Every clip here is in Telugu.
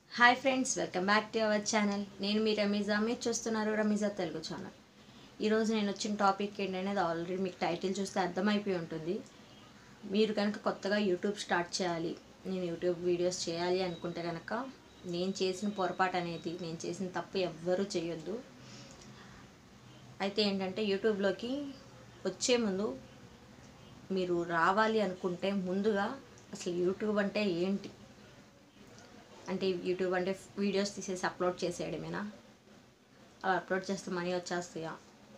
hi friends welcome back to our channel నేను మీ రమీజా మీరు చూస్తున్నారు రమీజా తెలుగు ఛానల్ ఈరోజు నేను వచ్చిన టాపిక్ ఏంటనేది ఆల్రెడీ మీకు టైటిల్ చూస్తే అర్థమైపోయి ఉంటుంది మీరు కనుక కొత్తగా యూట్యూబ్ స్టార్ట్ చేయాలి నేను యూట్యూబ్ వీడియోస్ చేయాలి అనుకుంటే కనుక నేను చేసిన పొరపాటు అనేది నేను చేసిన తప్పు ఎవ్వరూ చేయొద్దు అయితే ఏంటంటే యూట్యూబ్లోకి వచ్చే ముందు మీరు రావాలి అనుకుంటే ముందుగా అసలు యూట్యూబ్ అంటే ఏంటి అంటే యూట్యూబ్ అంటే వీడియోస్ తీసేసి అప్లోడ్ చేసేయడమేనా అలా అప్లోడ్ చేస్తే మనీ వచ్చేస్తాయా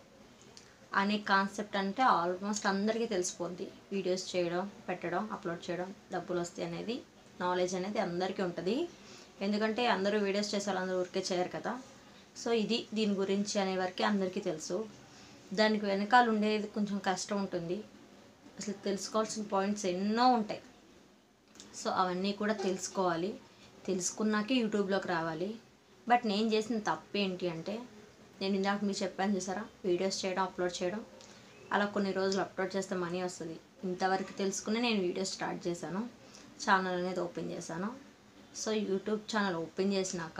అనే కాన్సెప్ట్ అంటే ఆల్మోస్ట్ అందరికీ తెలిసిపోద్ది వీడియోస్ చేయడం పెట్టడం అప్లోడ్ చేయడం డబ్బులు వస్తాయి అనేది నాలెడ్జ్ అనేది అందరికీ ఉంటుంది ఎందుకంటే అందరూ వీడియోస్ చేసే వాళ్ళందరూ ఊరికే చేయరు కదా సో ఇది దీని గురించి అనే వరకు అందరికీ తెలుసు దానికి వెనకాల ఉండేది కొంచెం కష్టం ఉంటుంది అసలు తెలుసుకోవాల్సిన పాయింట్స్ ఎన్నో ఉంటాయి సో అవన్నీ కూడా తెలుసుకోవాలి తెలుసుకున్నాకే యూట్యూబ్లోకి రావాలి బట్ నేను చేసిన తప్పు ఏంటి అంటే నేను ఇందాక మీకు చెప్పాను చూసారా వీడియోస్ చేయడం అప్లోడ్ చేయడం అలా కొన్ని రోజులు అప్లోడ్ చేస్తే మనీ వస్తుంది ఇంతవరకు తెలుసుకుని నేను వీడియోస్ స్టార్ట్ చేశాను ఛానల్ అనేది ఓపెన్ చేశాను సో యూట్యూబ్ ఛానల్ ఓపెన్ చేసినాక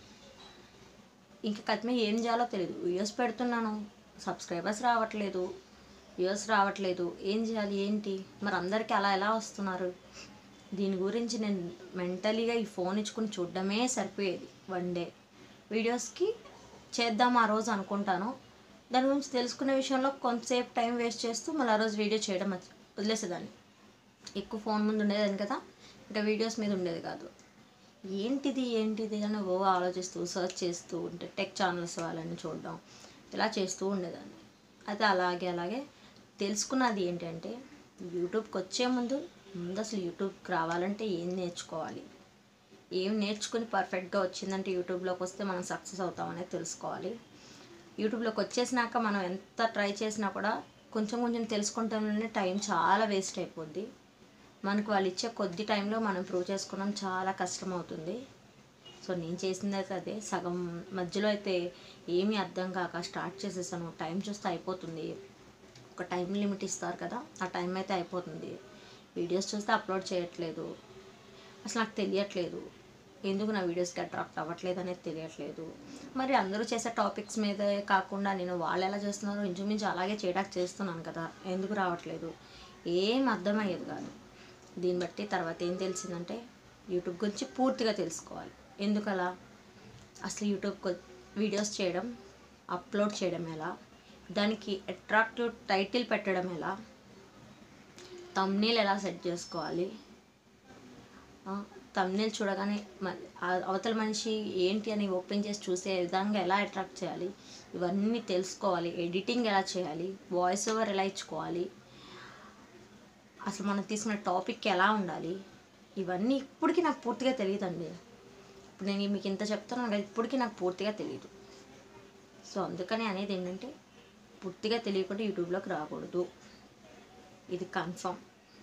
ఇంకా కత్మే ఏం చేయాలో తెలియదు వీడియోస్ పెడుతున్నాను సబ్స్క్రైబర్స్ రావట్లేదు వ్యూస్ రావట్లేదు ఏం చేయాలి ఏంటి మరి అందరికీ అలా ఎలా వస్తున్నారు దీని గురించి నేను మెంటలీగా ఈ ఫోన్ ఇచ్చుకుని చూడడమే సరిపోయేది వన్ డే వీడియోస్కి చేద్దాం ఆ రోజు అనుకుంటాను దాని గురించి తెలుసుకునే విషయంలో కొంతసేపు టైం వేస్ట్ చేస్తూ మళ్ళీ ఆ రోజు వీడియో చేయడం మర్చి- వదిలేసేదాన్ని ఎక్కువ ఫోన్ ముందు ఉండేదాన్ని కదా ఇంకా వీడియోస్ మీద ఉండేది కాదు ఏంటిది ఏంటిది అని ఓ ఆలోచిస్తూ సర్చ్ చేస్తూ ఉంటే టెక్ ఛానల్స్ వాళ్ళని చూడడం ఇలా చేస్తూ ఉండేదాన్ని అయితే అలాగే అలాగే తెలుసుకున్నది ఏంటంటే యూట్యూబ్కి వచ్చే ముందు ముందు అసలు యూట్యూబ్కి రావాలంటే ఏం నేర్చుకోవాలి ఏం నేర్చుకుని పర్ఫెక్ట్గా వచ్చిందంటే యూట్యూబ్లోకి వస్తే మనం సక్సెస్ అవుతామనేది తెలుసుకోవాలి యూట్యూబ్లోకి వచ్చేసినాక మనం ఎంత ట్రై చేసినా కూడా కొంచెం కొంచెం తెలుసుకుంటామనే టైం చాలా వేస్ట్ అయిపోద్ది మనకు వాళ్ళు ఇచ్చే కొద్ది టైంలో మనం ప్రూవ్ చేసుకోవడం చాలా కష్టం అవుతుంది సో నేను చేసింది అయితే అదే సగం మధ్యలో అయితే ఏమీ అర్థం కాక స్టార్ట్ చేసేసాను టైం చూస్తే అయిపోతుంది ఒక టైం లిమిట్ ఇస్తారు కదా ఆ టైం అయితే అయిపోతుంది వీడియోస్ చూస్తే అప్లోడ్ చేయట్లేదు అసలు నాకు తెలియట్లేదు ఎందుకు నా వీడియోస్కి అట్రాక్ట్ అవ్వట్లేదు అనేది తెలియట్లేదు మరి అందరూ చేసే టాపిక్స్ మీదే కాకుండా నేను వాళ్ళు ఎలా చేస్తున్నారో ఇంచుమించు అలాగే చేయడానికి చేస్తున్నాను కదా ఎందుకు రావట్లేదు ఏం అర్థమయ్యేది కాదు దీన్ని బట్టి తర్వాత ఏం తెలిసిందంటే యూట్యూబ్ గురించి పూర్తిగా తెలుసుకోవాలి ఎందుకలా అసలు యూట్యూబ్ వీడియోస్ చేయడం అప్లోడ్ చేయడం ఎలా దానికి అట్రాక్టివ్ టైటిల్ పెట్టడం ఎలా తమ్నీల్ ఎలా సెట్ చేసుకోవాలి తమ్నేల్ చూడగానే మ- ఆ- అవతల మనిషి ఏంటి అని ఓపెన్ చేసి చూసే విధంగా ఎలా అట్రాక్ట్ చేయాలి ఇవన్నీ తెలుసుకోవాలి ఎడిటింగ్ ఎలా చేయాలి వాయిస్ ఓవర్ ఎలా ఇచ్చుకోవాలి అసలు మనం తీసుకున్న టాపిక్ ఎలా ఉండాలి ఇవన్నీ ఇప్పటికీ నాకు పూర్తిగా తెలియదండి ఇప్పుడు నేను మీకు ఇంత చెప్తున్నాను కదా ఇప్పటికీ నాకు పూర్తిగా తెలియదు సో అందుకని అనేది ఏంటంటే పూర్తిగా తెలియకుండా యూట్యూబ్లోకి రాకూడదు ఇది కన్ఫర్మ్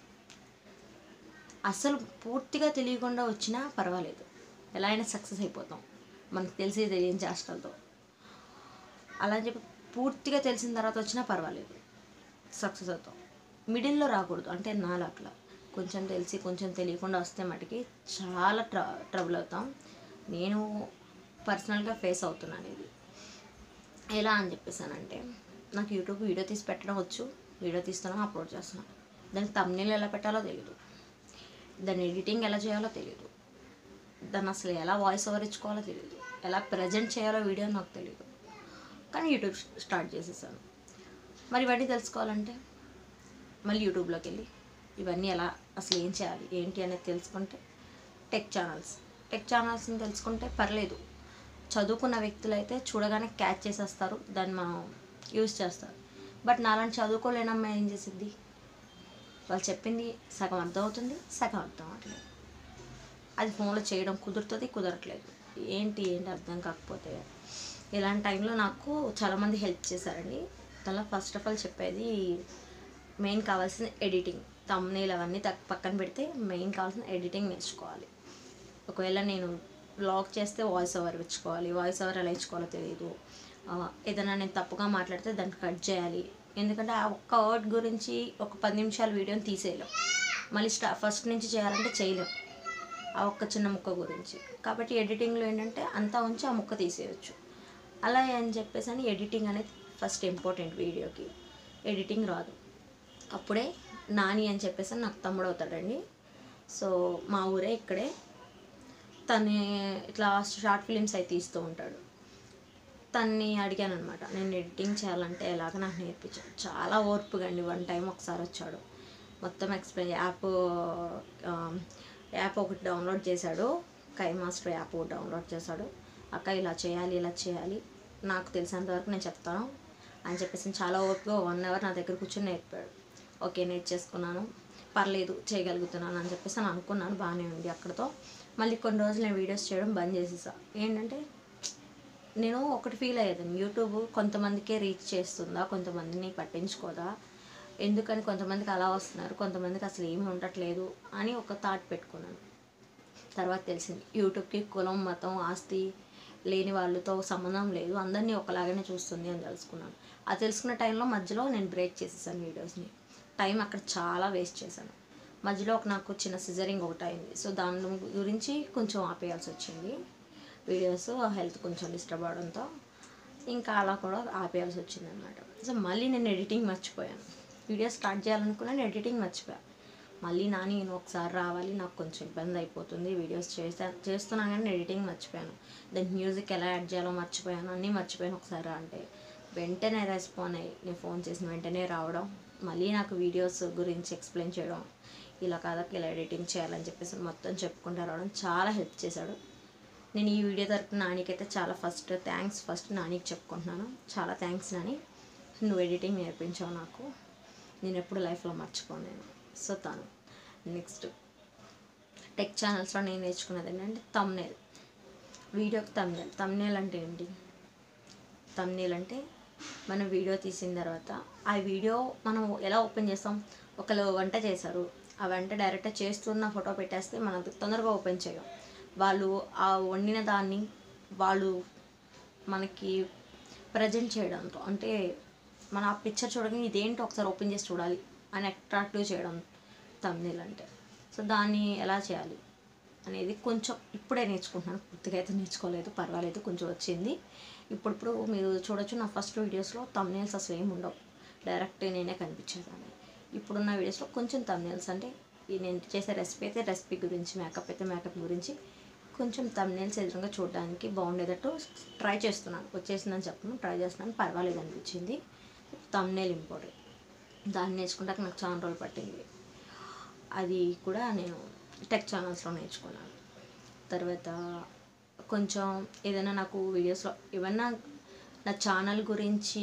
అసలు పూర్తిగా తెలియకుండా వచ్చినా పర్వాలేదు ఎలా అయినా సక్సెస్ అయిపోతాం మనకు తెలిసి తెలియని చేష్టలతో అలా అని చెప్పి పూర్తిగా తెలిసిన తర్వాత వచ్చినా పర్వాలేదు సక్సెస్ అవుతాం మిడిల్లో రాకూడదు అంటే నాలుగులా కొంచెం తెలిసి కొంచెం తెలియకుండా వస్తే మటుకి చాలా ట్ర ట్రబుల్ అవుతాం నేను పర్సనల్గా ఫేస్ అవుతున్నాను ఇది ఎలా అని చెప్పేసానంటే నాకు యూట్యూబ్ వీడియో తీసి పెట్టడం వచ్చు వీడియో తీస్తున్నాను అప్లోడ్ చేస్తున్నాను దానికి తమ్నేల్ ఎలా పెట్టాలో తెలియదు దాన్ని ఎడిటింగ్ ఎలా చేయాలో తెలియదు దాన్ని అసలు ఎలా వాయిస్ ఓవర్ ఇచ్చుకోవాలో తెలియదు ఎలా ప్రజెంట్ చేయాలో వీడియో నాకు తెలియదు కానీ యూట్యూబ్ స్టార్ట్ చేసేసాను మరి ఇవన్నీ తెలుసుకోవాలంటే మళ్ళీ యూట్యూబ్లోకి వెళ్ళి ఇవన్నీ ఎలా అసలు ఏం చేయాలి ఏంటి అనేది తెలుసుకుంటే టెక్ ఛానల్స్ టెక్ ఛానల్స్ని తెలుసుకుంటే పర్లేదు చదువుకున్న వ్యక్తులు అయితే చూడగానే క్యాచ్ చేసేస్తారు దాన్ని మనం యూజ్ చేస్తారు బట్ నాలాంటి చదువుకోలేనమ్మ ఏం చేసిద్ది వాళ్ళు చెప్పింది సగం అర్థం అవుతుంది సగం అర్థం అవ్వట్లేదు అది ఫోన్లో చేయడం కుదురుతుంది కుదరట్లేదు ఏంటి ఏంటి అర్థం కాకపోతే ఇలాంటి టైంలో నాకు చాలామంది హెల్ప్ చేశారండి అలా ఫస్ట్ ఆఫ్ ఆల్ చెప్పేది మెయిన్ కావాల్సిన ఎడిటింగ్ తమ్నేల్ అవన్నీ తక్ పక్కన పెడితే మెయిన్ కావాల్సిన ఎడిటింగ్ నేర్చుకోవాలి ఒకవేళ నేను బ్లాగ్ చేస్తే వాయిస్ ఓవర్ ఇచ్చుకోవాలి వాయిస్ ఓవర్ ఎలా ఇచ్చుకోవాలో తెలియదు ఆ, ఏదైనా నేను తప్పుగా మాట్లాడితే దాన్ని కట్ చేయాలి ఎందుకంటే ఆ ఒక్క వర్డ్ గురించి ఒక పది నిమిషాల వీడియోని తీసేయలేం మళ్ళీ స్టా ఫస్ట్ నుంచి చేయాలంటే చేయలేం ఆ ఒక్క చిన్న ముక్క గురించి కాబట్టి ఎడిటింగ్లో ఏంటంటే అంతా ఉంచి ఆ ముక్క తీసేయచ్చు అలా అని చెప్పేసి అని ఎడిటింగ్ అనేది ఫస్ట్ ఇంపార్టెంట్ వీడియోకి ఎడిటింగ్ రాదు అప్పుడే నాని అని చెప్పేసి నాకు తమ్ముడు అవుతాడండి సో మా ఊరే ఇక్కడే తను ఇట్లా షార్ట్ ఫిలిమ్స్ అయి తీస్తూ ఉంటాడు తన్ని అడిగాను అనమాట నేను ఎడిటింగ్ చేయాలంటే ఎలాగ నాకు నేర్పించాడు చాలా ఓర్పుగా అండి వన్ టైం ఒకసారి వచ్చాడు మొత్తం ఎక్స్ప్లెయిన్ యాప్ ఆ, యాప్ ఒకటి డౌన్లోడ్ చేశాడు కై మాస్టర్ యాప్ ఒకటి డౌన్లోడ్ చేశాడు అక్క ఇలా చేయాలి ఇలా చేయాలి నాకు తెలిసినంత వరకు నేను చెప్తాను అని చెప్పేసి చాలా ఓపిక వన్ అవర్ నా దగ్గర కూర్చొని నేర్పాడు ఓకే నేర్చేసుకున్నాను పర్లేదు చేయగలుగుతున్నాను అని చెప్పేసి అని అనుకున్నాను బాగానే ఉంది అక్కడతో మళ్ళీ కొన్ని రోజులు నేను వీడియోస్ చేయడం బంద్ చేసేసా ఏంటంటే నేను ఒకటి ఫీల్ అయ్యేదాన్ని యూట్యూబ్ కొంతమందికే రీచ్ చేస్తుందా కొంతమందిని పట్టించుకోదా ఎందుకని కొంతమందికి అలా వస్తున్నారు కొంతమందికి అసలు ఏమీ ఉండట్లేదు అని ఒక థాట్ పెట్టుకున్నాను తర్వాత తెలిసింది యూట్యూబ్కి కులం మతం ఆస్తి లేని వాళ్ళతో సంబంధం లేదు అందరినీ ఒకలాగానే చూస్తుంది అని తెలుసుకున్నాను అది తెలుసుకున్న టైంలో మధ్యలో నేను బ్రేక్ చేసేసాను వీడియోస్ని టైం అక్కడ చాలా వేస్ట్ చేశాను మధ్యలో ఒక నాకు చిన్న సిజరింగ్ ఒకటి అయింది సో దాని గురించి కొంచెం ఆపేయాల్సి వచ్చింది వీడియోస్ హెల్త్ కొంచెం డిస్టర్బ్ అవడంతో ఇంకా అలా కూడా ఆపేయాల్సి వచ్చింది అనమాట సో మళ్ళీ నేను ఎడిటింగ్ మర్చిపోయాను వీడియో స్టార్ట్ చేయాలనుకున్నాను ఎడిటింగ్ మర్చిపోయాను మళ్ళీ నాని నేను ఒకసారి రావాలి నాకు కొంచెం ఇబ్బంది అయిపోతుంది వీడియోస్ చేస్తా చేస్తున్నాను కానీ ఎడిటింగ్ మర్చిపోయాను దానికి మ్యూజిక్ ఎలా యాడ్ చేయాలో మర్చిపోయాను అన్నీ మర్చిపోయాను ఒకసారి రా అంటే వెంటనే రెస్పాండ్ అయ్యి నేను ఫోన్ చేసిన వెంటనే రావడం మళ్ళీ నాకు వీడియోస్ గురించి ఎక్స్ప్లెయిన్ చేయడం ఇలా కాదక్క ఇలా ఎడిటింగ్ చేయాలని చెప్పేసి మొత్తం చెప్పుకుంటూ రావడం చాలా హెల్ప్ చేశాడు నేను ఈ వీడియో తరపున నానికైతే చాలా ఫస్ట్ థ్యాంక్స్ ఫస్ట్ నానికి చెప్పుకుంటున్నాను చాలా థ్యాంక్స్ నాని నువ్వు ఎడిటింగ్ నేర్పించావు నాకు నేను ఎప్పుడు లైఫ్లో మర్చిపోను నేను సో తను నెక్స్ట్ టెక్ ఛానల్స్లో నేను నేర్చుకున్నది ఏంటంటే తమ్నేల్ వీడియోకి తమ్నేల్ తమ్నేల్ అంటే ఏంటి తమ్నేల్ అంటే మనం వీడియో తీసిన తర్వాత ఆ వీడియో మనం ఎలా ఓపెన్ చేస్తాం ఒకరు వంట చేశారు ఆ వంట డైరెక్ట్గా చేస్తున్న ఫోటో పెట్టేస్తే మనం తొందరగా ఓపెన్ చేయం వాళ్ళు ఆ వండిన దాన్ని వాళ్ళు మనకి ప్రజెంట్ చేయడంతో అంటే మన ఆ పిక్చర్ చూడగానే ఇదేంటో ఒకసారి ఓపెన్ చేసి చూడాలి అని అట్రాక్టివ్ చేయడం తమ్నేల్ అంటే సో దాన్ని ఎలా చేయాలి అనేది కొంచెం ఇప్పుడే నేర్చుకుంటున్నాను పూర్తిగా అయితే నేర్చుకోలేదు పర్వాలేదు కొంచెం వచ్చింది ఇప్పుడిప్పుడు మీరు చూడొచ్చు నా ఫస్ట్ వీడియోస్లో తమ్నేల్స్ అసలు ఏమి ఉండవు డైరెక్ట్ నేనే కనిపించేదాన్ని ఇప్పుడున్న వీడియోస్లో కొంచెం తమ్నేల్స్ అంటే ఈ నేను చేసే రెసిపీ అయితే రెసిపీ గురించి మేకప్ అయితే మేకప్ గురించి కొంచెం తమ్నేల్స్ ఎదురుగా చూడడానికి బాగుండేటట్టు ట్రై చేస్తున్నాను వచ్చేసిందని చెప్పను ట్రై చేస్తున్నాను పర్వాలేదు అనిపించింది తమ్నేల్ ఇంపార్టెంట్ దాన్ని నేర్చుకుంటాక నాకు చాలా రోజులు పట్టింది అది కూడా నేను టెక్ ఛానల్స్లో నేర్చుకున్నాను తర్వాత కొంచెం ఏదైనా నాకు వీడియోస్లో ఏమన్నా నా ఛానల్ గురించి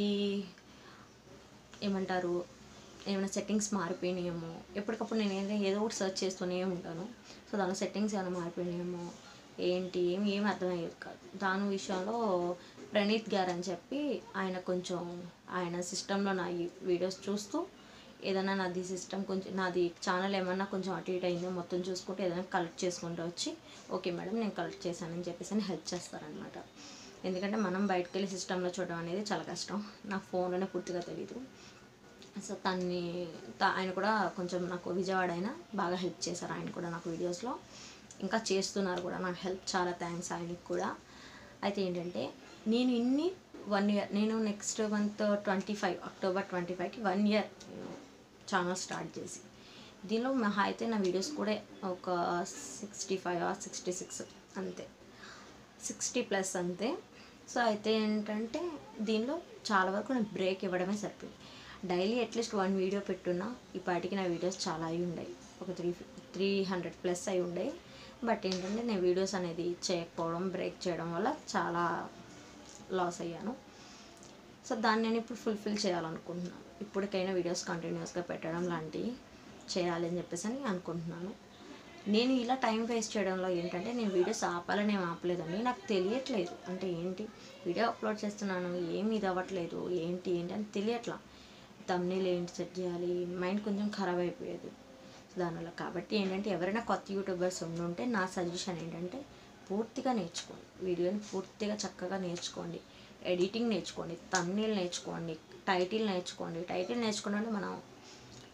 ఏమంటారు ఏమైనా సెట్టింగ్స్ మారిపోయినాయేమో ఎప్పటికప్పుడు నేను ఏదో ఏదో ఒకటి సెర్చ్ చేస్తూనే ఉంటాను సో దానిలో సెట్టింగ్స్ ఏమైనా మారిపోయినాయేమో ఏంటి ఏమి ఏమి అర్థమయ్యేది కాదు దాని విషయంలో ప్రణీత్ గారు అని చెప్పి ఆయన కొంచెం ఆయన సిస్టంలో నా ఈ వీడియోస్ చూస్తూ ఏదైనా నాది సిస్టమ్ కొంచెం నాది ఛానల్ ఏమన్నా కొంచెం అటు ఇటు అయిందో మొత్తం చూసుకుంటూ ఏదైనా కలెక్ట్ చేసుకుంటూ వచ్చి ఓకే మేడం నేను కలెక్ట్ చేశానని చెప్పేసి అని హెల్ప్ చేస్తారనమాట ఎందుకంటే మనం బయటకు వెళ్ళి సిస్టంలో చూడడం అనేది చాలా కష్టం నాకు ఫోన్లోనే పూర్తిగా తెలియదు సో తన్ని త- ఆయన కూడా కొంచెం నాకు విజయవాడ అయినా బాగా హెల్ప్ చేశారు ఆయన కూడా నాకు వీడియోస్లో ఇంకా చేస్తున్నారు కూడా నాకు హెల్ప్ చాలా థ్యాంక్స్ ఆయనకి కూడా అయితే ఏంటంటే నేను ఇన్ని వన్ ఇయర్ నేను next month twenty five October twenty ఫైవ్కి వన్ ఇయర్ ఛానల్ స్టార్ట్ చేసి దీనిలో మహా అయితే నా వీడియోస్ కూడా ఒక సిక్స్టీ ఫైవ్ సిక్స్టీ సిక్స్ అంతే సిక్స్టీ ప్లస్ అంతే సో అయితే ఏంటంటే దీనిలో చాలా వరకు నేను బ్రేక్ ఇవ్వడమే సరిపోయింది డైలీ అట్లీస్ట్ వన్ వీడియో పెట్టున్నా ఈ పాటికి నా వీడియోస్ చాలా అయి ఉన్నాయి ఒక త్రీ త్రీ హండ్రెడ్ ప్లస్ అయి ఉన్నాయి బట్ ఏంటంటే నేను వీడియోస్ అనేది చేయకపోవడం బ్రేక్ చేయడం వల్ల చాలా లాస్ అయ్యాను సో దాన్ని నేను ఇప్పుడు ఫుల్ఫిల్ చేయాలనుకుంటున్నాను ఇప్పటికైనా వీడియోస్ కంటిన్యూస్గా పెట్టడం లాంటివి చేయాలి అని చెప్పేసి అని అనుకుంటున్నాను నేను ఇలా టైం వేస్ట్ చేయడంలో ఏంటంటే నేను వీడియోస్ ఆపాలని ఏం ఆపలేదండి నాకు తెలియట్లేదు అంటే ఏంటి వీడియో అప్లోడ్ చేస్తున్నాను ఏమి ఇది అవ్వట్లేదు ఏంటి ఏంటి అని తెలియట్లా తమ్నేలు ఏంటి సెట్ చేయాలి మైండ్ కొంచెం ఖరాబ్ అయిపోయేది దానివల్ల కాబట్టి ఏంటంటే ఎవరైనా కొత్త యూట్యూబర్స్ ఉండుంటే నా సజెషన్ ఏంటంటే పూర్తిగా నేర్చుకోండి వీడియోని పూర్తిగా చక్కగా నేర్చుకోండి ఎడిటింగ్ నేర్చుకోండి తమ్నేల్ నేర్చుకోండి టైటిల్ నేర్చుకోండి టైటిల్ నేర్చుకోండి అంటే మనం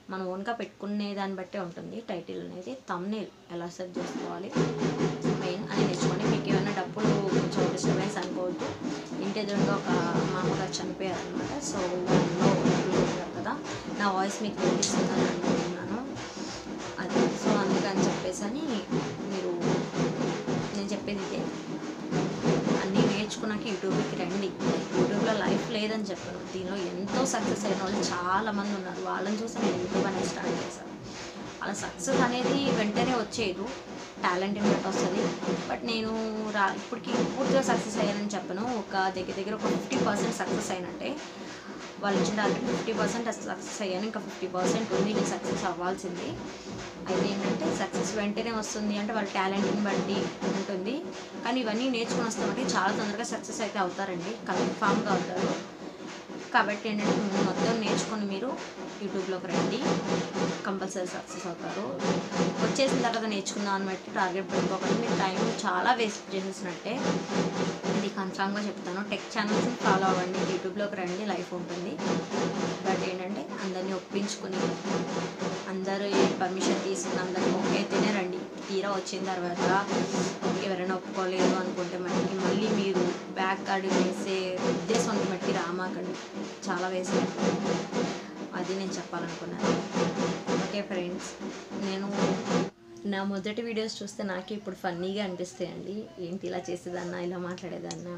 మనం ఓన్గా పెట్టుకునే దాన్ని బట్టే ఉంటుంది టైటిల్ అనేది తమ్నేల్ ఎలా సెట్ చేసుకోవాలి మెయిన్ అని నేర్చుకోండి మీకు ఏమైనా డబ్బులు కొంచెం డిస్టర్బెన్స్ అనుకోవద్దు ఇంటి ఎదురుగా ఒక మామగారు చనిపోయారు అనమాట సో వాళ్ళు ఉన్నారు కదా నా వాయిస్ మీకు వినిపిస్తుందని అనుకుంటున్నాను అది సో అందుకని చెప్పేసి అని మీరు నేను చెప్పేది ఇదే అన్నీ నేర్చుకున్నాక యూట్యూబ్కి రండి యూట్యూబ్లో లైఫ్ లేదని చెప్పాను దీనిలో ఎంతో సక్సెస్ అయిన వాళ్ళు చాలామంది ఉన్నారు వాళ్ళని చూసి నేను యూట్యూబ్ అనేది స్టార్ట్ చేశాను అలా సక్సెస్ అనేది వెంటనే వచ్చేది టాలెంట్ బట్టి వస్తుంది బట్ నేను రా ఇప్పటికి పూర్తిగా సక్సెస్ అయ్యానని చెప్పను ఒక దగ్గర దగ్గర ఒక ఫిఫ్టీ పర్సెంట్ సక్సెస్ అయినట్టే వాళ్ళు ఇచ్చిన టార్గెట్ ఫిఫ్టీ పర్సెంట్ సక్సెస్ అయ్యాను ఇంకా ఫిఫ్టీ పర్సెంట్ ఉంది నేను సక్సెస్ అవ్వాల్సింది అయితే ఏంటంటే సక్సెస్ వెంటనే వస్తుంది అంటే వాళ్ళ టాలెంట్ని బట్టి ఉంటుంది కానీ ఇవన్నీ నేర్చుకుని వస్తామంటే చాలా తొందరగా సక్సెస్ అయితే అవుతారండి కన్ఫామ్గా అవుతారు కాబట్టి ఏంటంటే ముందు మొత్తం నేర్చుకొని మీరు యూట్యూబ్లోకి రండి కంపల్సరీ సక్సెస్ అవుతారు వచ్చేసిన తర్వాత నేర్చుకుందాం అని బట్టి టార్గెట్ పెట్టుకోకండి మీరు టైం చాలా వేస్ట్ చేసేసినట్టే ఇది కన్ఫామ్గా చెప్తాను టెక్ ఛానల్స్ని ఫాలో అవ్వండి యూట్యూబ్లోకి రండి లైఫ్ ఉంటుంది బట్ ఏంటంటే అందరినీ ఒప్పించుకుని అందరూ పర్మిషన్ తీసుకుని అందరినీ ఓకే అయితేనే రండి తీరా వచ్చిన తర్వాత ఎవరైనా ఒప్పుకోలేదు అనుకుంటే మనకి మళ్ళీ మీరు బ్యాక్ అడుగు వేసే ఉద్దేశం బట్టి రామాకండి చాలా వేసే అది నేను చెప్పాలనుకున్నాను ఓకే ఫ్రెండ్స్ నేను నా మొదటి వీడియోస్ చూస్తే నాకే ఇప్పుడు ఫన్నీగా అనిపిస్తాయండి ఏంటి ఇలా చేసేదన్నా ఇలా మాట్లాడేదన్నా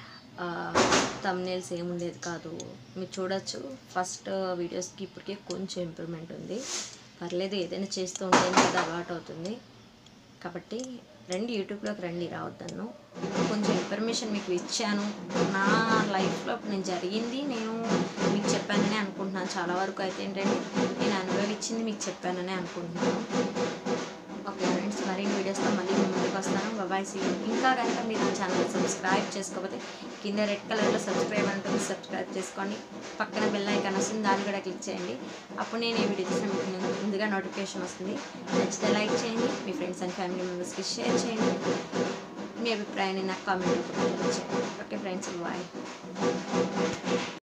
తమ్నేల్స్ ఏముండేది కాదు మీరు చూడొచ్చు ఫస్ట్ వీడియోస్కి ఇప్పటికే కొంచెం ఇంప్రూవ్మెంట్ ఉంది పర్లేదు ఏదైనా చేస్తూ ఉంటేనే అది అలవాటు అవుతుంది కాబట్టి రండి యూట్యూబ్లోకి రండి రావద్దన్ను కొంచెం ఇన్ఫర్మేషన్ మీకు ఇచ్చాను నా లైఫ్లో ఇప్పుడు నేను జరిగింది నేను మీకు చెప్పానని అనుకుంటున్నాను చాలా వరకు అయితే ఏంటంటే నేను అనుభవించింది మీకు చెప్పానని అనుకుంటున్నాను ఓకే ఫ్రెండ్స్ మరిన్ని వీడియోస్తో మళ్ళీ మీ ముందుకు వస్తాను బాబాయ్ సీ ఇంకా కనుక మీరు నా ఛానల్ సబ్స్క్రైబ్ చేసుకోకపోతే కింద రెడ్ కలర్లో సబ్స్క్రైబ్ ఉంటుంది సబ్స్క్రైబ్ చేసుకోండి పక్కన బెల్ ఐకాన్ వస్తుంది దాన్ని కూడా క్లిక్ చేయండి అప్పుడు నేను ఏ వీడియో చేసిన మీకు ముందు- ముందుగా నోటిఫికేషన్ వస్తుంది నచ్చితే లైక్ చేయండి మీ ఫ్రెండ్స్ అండ్ ఫ్యామిలీ మెంబర్స్కి షేర్ చేయండి మీ అభిప్రాయాన్ని నాకు కామెంట్ రూపంలో తెలియజేయండి ఓకే ఫ్రెండ్స్ బాయ్